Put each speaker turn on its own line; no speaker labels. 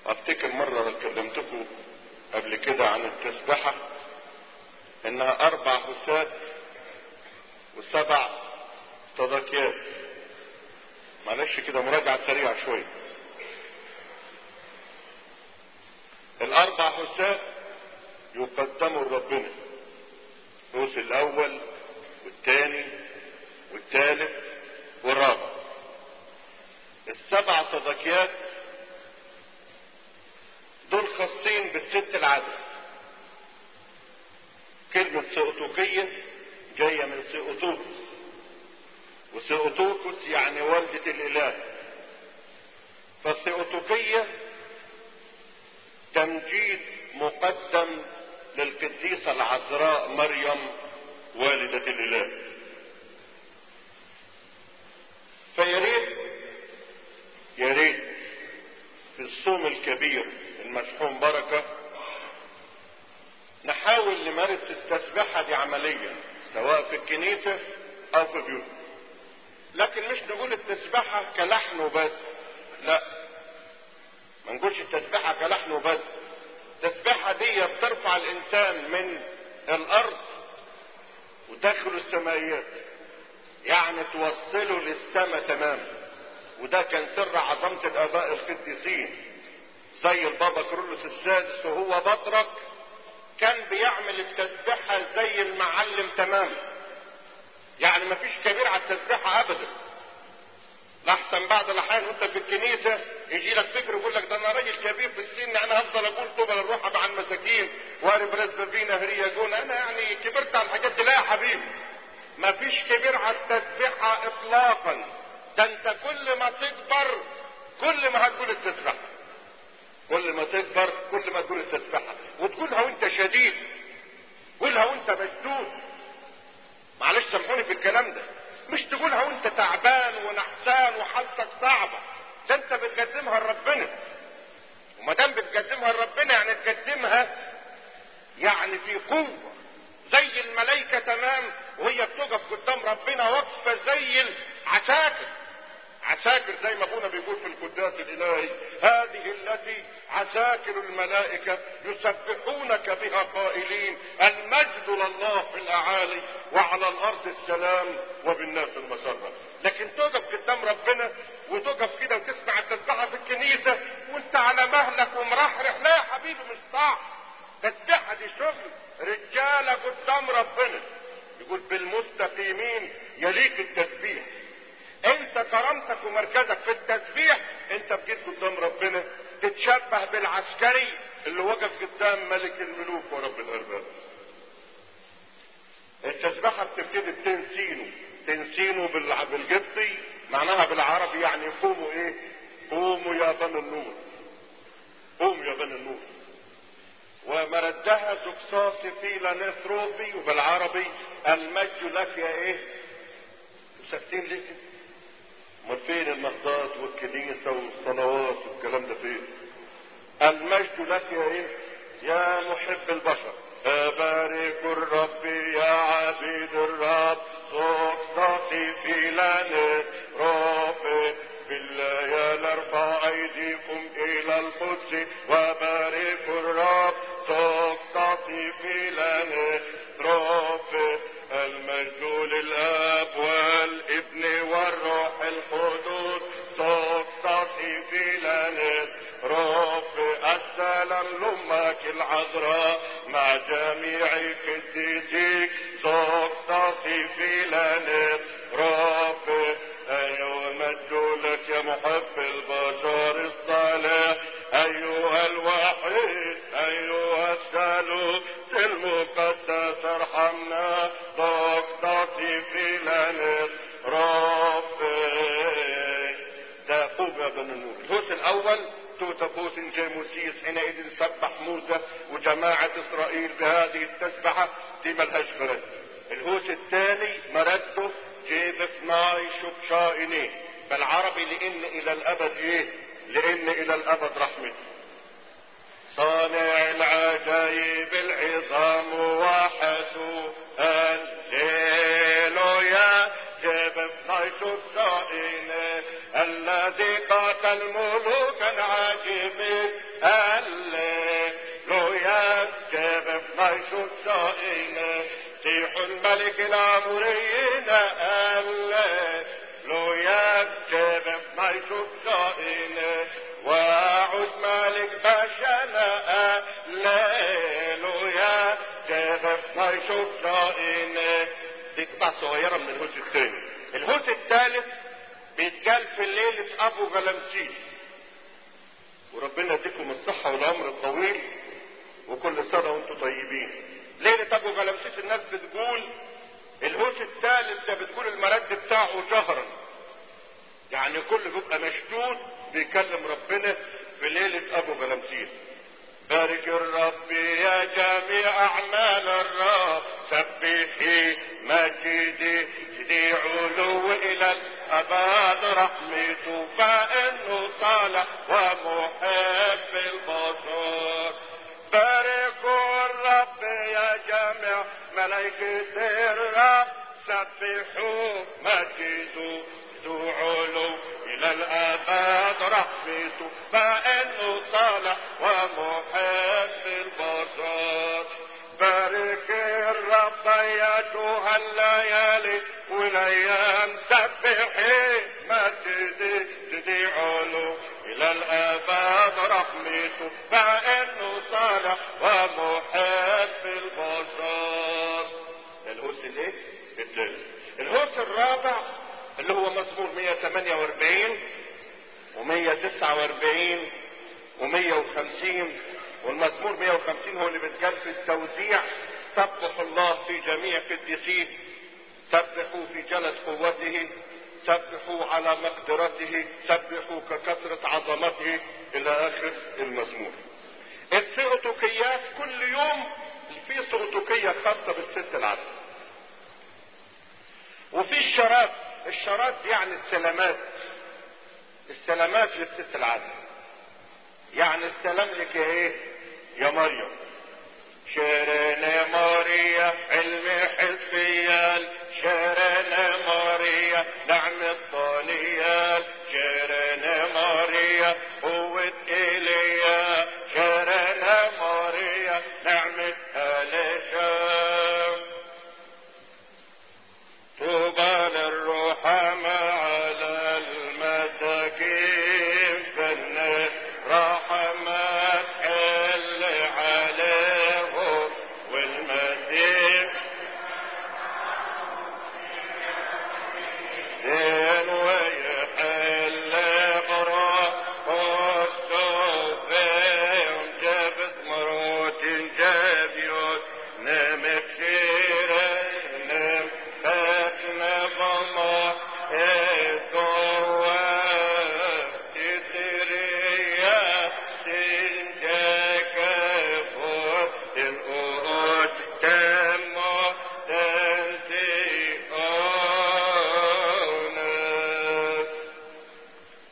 افتكر مرة كلمتكم قبل كده عن التسبحة انها اربع حسات وسبع تضاكيات معلش كده مراجعة سريعة شوية الاربع حسات يقدموا لربنا الحوس الاول والثاني والثالث والرابع السبع تضاكيات دول خاصين بالست العدد كلمة سؤتوكية جاية من سؤتوكس وسؤتوكس يعني والدة الإله فالسؤتوكية تمجيد مقدم للقديسة العذراء مريم والدة الإله فيا ريت يا ريت في الصوم الكبير المشحون بركة نحاول نمارس التسبيحة دي عمليا سواء في الكنيسة أو في بيوت لكن مش نقول التسبيحة كلحن وبس لا ما نقولش التسبيحة كلحن وبس التسبيحة دي بترفع الإنسان من الأرض وداخل السماويات يعني توصله للسماء تماما وده كان سر عظمة الآباء القديسين زي البابا كرولوس السادس وهو بطرك كان بيعمل التسبيحة زي المعلم تماما يعني ما فيش كبير على التسبيحة أبدا لحسن بعض الأحيان وأنت في الكنيسة يجي لك فكر يقول لك ده أنا راجل كبير في السن أنا هفضل أقول طوبى للروح مع المساكين وأعرف رزق فينا هرية جون أنا يعني كبرت على الحاجات دي لا يا حبيبي ما فيش كبير على التسبيحة إطلاقا ده أنت كل ما تكبر كل ما هتقول التسبيحة كل ما تكبر كل ما تقول التسبيحة وتقولها وانت شديد قولها وانت مشدود معلش سامحوني في الكلام ده مش تقولها وانت تعبان ونحسان وحالتك صعبة ده انت بتقدمها لربنا وما دام بتقدمها لربنا يعني تقدمها يعني في قوة زي الملائكة تمام وهي بتقف قدام ربنا واقفة زي العساكر عساكر زي ما ابونا بيقول في القداس الالهي هذه التي عساكر الملائكة يسبحونك بها قائلين المجد لله في الاعالي وعلى الارض السلام وبالناس المسرة لكن تقف قدام ربنا وتقف كده وتسمع التسبحة في الكنيسة وانت على مهلك ومرحرح لا يا حبيبي مش صح تسبحة دي شغل رجالة قدام ربنا يقول بالمستقيمين يليك التسبيح انت كرامتك ومركزك في التسبيح انت بجيت قدام ربنا تتشبه بالعسكري اللي وقف قدام ملك الملوك ورب الارباب التسبيحه بتبتدي بتنسينه تنسينه بالقبطي معناها بالعربي يعني قوموا ايه قوموا يا بني النور قوموا يا بني النور ومردها زقصاص فيلا نثروبي وبالعربي المجد لك يا ايه ساكتين ليه كده امال فين النهضات والكنيسة والصلوات والكلام ده فين المجد لك يا ايه يا محب البشر بارك الرب يا عبيد الرب صوت في لنا رب بالليال ارفع ايديكم الى القدس وبارك الرب صوت في لنا رب المجد للاب والابن والروح القدس تقصصي في لنا رب السلام لامك العذراء مع جميع قديسيك تقصصي في لنا رب ايها المجد لك يا محب البشر الصالح ايها الوحيد ايها الثالوث المقدس ارحمنا تقصصي في لنا رب ده قوم يا بني النور الهوس الاول توتفوس جيموسيس حينئذ سبح موسى وجماعة اسرائيل بهذه التسبحة دي ملهاش مرد الهوس الثاني مرده جيب اثناي شبشائني بالعربي لان الى الابد ايه لان الى الابد رحمته صانع العجائب العظام وحده هللويا جيب اثناي شبشائني الذي الذي قاتل ملوكا عجيبين هللويا جاب ميشوت صائنا سيح الملك العمريين هللويا جاب ميشوت صائنا واعود ملك بشنا هللويا جاب ميشوت صائنا دي قطعة صغيرة من الهوس الثاني الهوس الثالث بيتقال في ليلة أبو غلمسيس وربنا يديكم الصحة والعمر الطويل وكل سنة وانتم طيبين ليلة أبو غلمسيس الناس بتقول الهوس الثالث ده بتقول المرد بتاعه جهرا يعني كل بيبقى مشدود بيكلم ربنا في ليلة أبو غلمسيس بارك الرب يا جميع أعمال الرب سبحي مجدي جدي علو إلى الأبد رحمته فإنه صالح ومحب البشر باركوا الرب يا جميع ملائكة الرب سبحوا مجدوا ذو علو إلى الأبد رحمته فإنه صالح ومحب البشر بارك الرب يا أيها الليالي والأيام سبحي مجدي جدي علو إلى الأبد رحمته فإنه صالح ومحب البشر الهوس الايه؟ الثالث الهوس الرابع اللي هو مزمور 148 و149 و150 والمزمور 150 هو اللي بيتقال في التوزيع سبحوا الله في جميع قديسيه سبحوا في جلد قوته سبحوا على مقدرته سبحوا ككثرة عظمته إلى آخر المزمور السؤتكيات كل يوم في سؤتكية خاصة بالست العدل وفي الشراب الشراب يعني السلامات السلامات للست العدل يعني السلام لك يا ايه يا مريم شيرنا ماريا علم حسبيال شيرنا ماريا نعم الطاليال شيرنا ماريا قوة إيليا شيرنا ماريا نعمة الشام طوبى للرحمة على المساكين فن رحمة حل عليهم والمسيح دين ويحل غرام والصوفين جاب مروت جاب يوت نمك